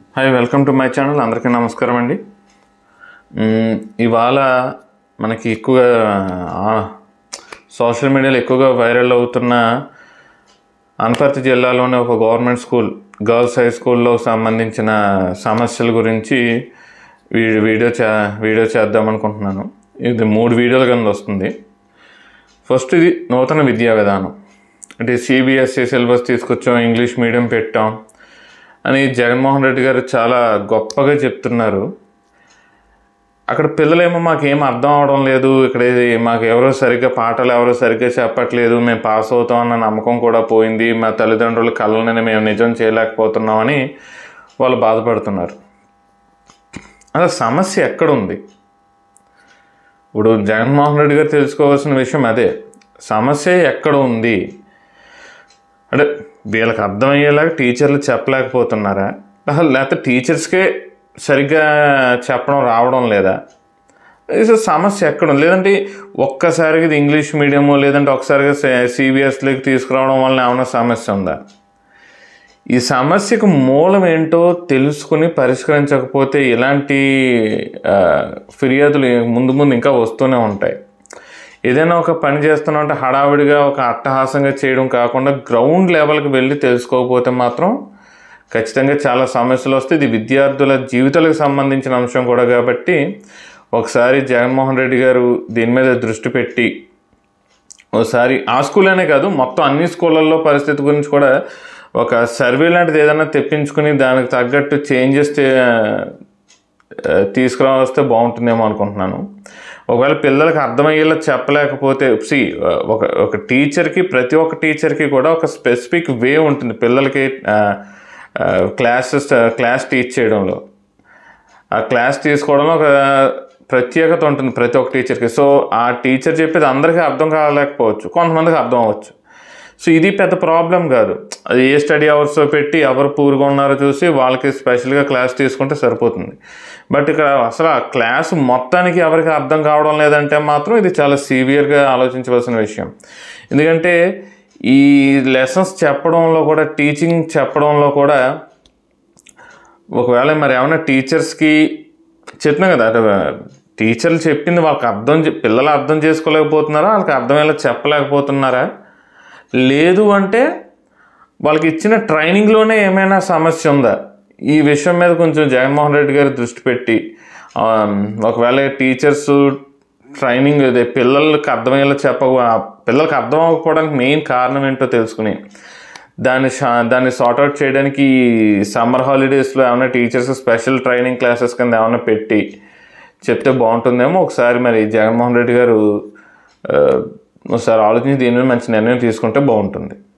hi welcome to my channel అందరికీ నమస్కారం అండి మ్మ్, ఇవాళ మనకి ఎక్కువగా ఆ, సోషల్ మీడియాలో ఎక్కువగా వైరల్ అవుతున్న అనపర్తి జిల్లాలోని ఒక గవర్నమెంట్ స్కూల్ గర్ల్స్ హై స్కూల్లో సంబంధించిన సమస్యల గురించి వీ- వీడియో చే వీడియో చేద్దాం అనుకుంటున్నాను ఇది మూడు వీడియోల కింద వస్తుంది ఫస్ట్ ఇది నూతన విద్యా విధానం అంటే సిబిఎస్ఈ సిలబస్ తీసుకొచ్చాం ఇంగ్లీష్ మీడియం పెట్టాం అని జగన్మోహన్ రెడ్డి గారు చాలా గొప్పగా చెప్తున్నారు అక్కడ పిల్లలేమో మాకేం అర్థం అవడం లేదు ఇక్కడ ఇది మాకు ఎవరో సరిగ్గా పాఠాలు ఎవరో సరిగ్గా చెప్పట్లేదు మేము పాస్ అవుతాం అన్న నమ్మకం కూడా పోయింది మా తల్లిదండ్రుల కళ్ళని మేము నిజం చేయలేకపోతున్నామని వాళ్ళు బాధపడుతున్నారు అసలు సమస్య ఎక్కడుంది ఇప్పుడు జగన్మోహన్ రెడ్డి గారు తెలుసుకోవాల్సిన విషయం అదే సమస్య ఎక్కడ ఉంది అంటే వీళ్ళకి అర్థమయ్యేలాగా టీచర్లు చెప్పలేకపోతున్నారా అసలు లేకపోతే టీచర్స్కే సరిగ్గా చెప్పడం రావడం లేదా ఇది సమస్య ఎక్కడ ఉంది లేదంటే ఒక్కసారిగా ఇది ఇంగ్లీష్ మీడియము లేదంటే ఒకసారిగా సిబిఎస్లోకి తీసుకురావడం వల్ల ఏమైనా సమస్య ఉందా ఈ సమస్యకు మూలం ఏంటో తెలుసుకుని పరిష్కరించకపోతే ఇలాంటి ఆ, ఫిర్యాదులు ముందు ముందు ఇంకా వస్తూనే ఉంటాయి ఏదైనా ఒక పని చేస్తున్నామంటే హడావిడిగా ఒక అట్టహాసంగా చేయడం కాకుండా గ్రౌండ్ లెవెల్కి వెళ్ళి తెలుసుకోకపోతే మాత్రం ఖచ్చితంగా చాలా సమస్యలు వస్తాయి ఇది విద్యార్థుల జీవితాలకు సంబంధించిన అంశం కూడా కాబట్టి ఒకసారి జగన్మోహన్ రెడ్డి గారు దీని మీద దృష్టి పెట్టి ఒకసారి ఆ స్కూల్ అనే కాదు మొత్తం అన్ని స్కూళ్ళల్లో పరిస్థితి గురించి కూడా ఒక సర్వే లాంటిది ఏదైనా తెప్పించుకుని దానికి తగ్గట్టు చేంజెస్ తీసుకురా వస్తే బాగుంటుందేమో అనుకుంటున్నాను ఒకవేళ పిల్లలకి అర్థమయ్యేలా చెప్పలేకపోతే సి ఒక ఒక టీచర్కి ప్రతి ఒక్క టీచర్కి కూడా ఒక స్పెసిఫిక్ వే ఉంటుంది పిల్లలకి క్లాసెస్ క్లాస్ టీచ్ చేయడంలో ఆ క్లాస్ తీసుకోవడంలో ఒక ప్రత్యేకత ఉంటుంది ప్రతి ఒక్క టీచర్కి సో ఆ టీచర్ చెప్పేది అందరికీ అర్థం కాలేకపోవచ్చు కొంతమందికి అర్థం అవ్వచ్చు సో ఇది పెద్ద ప్రాబ్లం కాదు అది ఏ స్టడీ అవర్స్ పెట్టి ఎవరు పూర్గా ఉన్నారో చూసి వాళ్ళకి స్పెషల్గా క్లాస్ తీసుకుంటే సరిపోతుంది బట్ ఇక్కడ అసలు ఆ క్లాస్ మొత్తానికి ఎవరికి అర్థం కావడం లేదంటే మాత్రం ఇది చాలా సీవియర్గా ఆలోచించవలసిన విషయం ఎందుకంటే ఈ లెసన్స్ చెప్పడంలో కూడా టీచింగ్ చెప్పడంలో కూడా ఒకవేళ మరి ఏమైనా టీచర్స్కి చెప్పినా కదా అంటే టీచర్లు చెప్పింది వాళ్ళకి అర్థం చే- పిల్లలు అర్థం చేసుకోలేకపోతున్నారా వాళ్ళకి అర్థమయ్యేలా చెప్పలేకపోతున్నారా లేదు అంటే వాళ్ళకి ఇచ్చిన ట్రైనింగ్లోనే ఏమైనా సమస్య ఉందా ఈ విషయం మీద కొంచెం జగన్మోహన్ రెడ్డి గారు దృష్టి పెట్టి ఆ, ఒకవేళ టీచర్స్ ట్రైనింగ్ అదే పిల్లలకి అర్థమయ్యేలా చెప్ప పిల్లలకి అర్థం అవ్వకపోవడానికి మెయిన్ కారణం ఏంటో తెలుసుకుని దాన్ని షా- దాన్ని సార్ట్అవుట్ చేయడానికి సమ్మర్ హాలిడేస్లో ఏమైనా టీచర్స్ స్పెషల్ ట్రైనింగ్ క్లాసెస్ కింద ఏమైనా పెట్టి చెప్తే బాగుంటుందేమో ఒకసారి మరి జగన్మోహన్ రెడ్డి గారు ఆ, ఒకసారి ఆలోచించి దీని మీద మంచి నిర్ణయం తీసుకుంటే బాగుంటుంది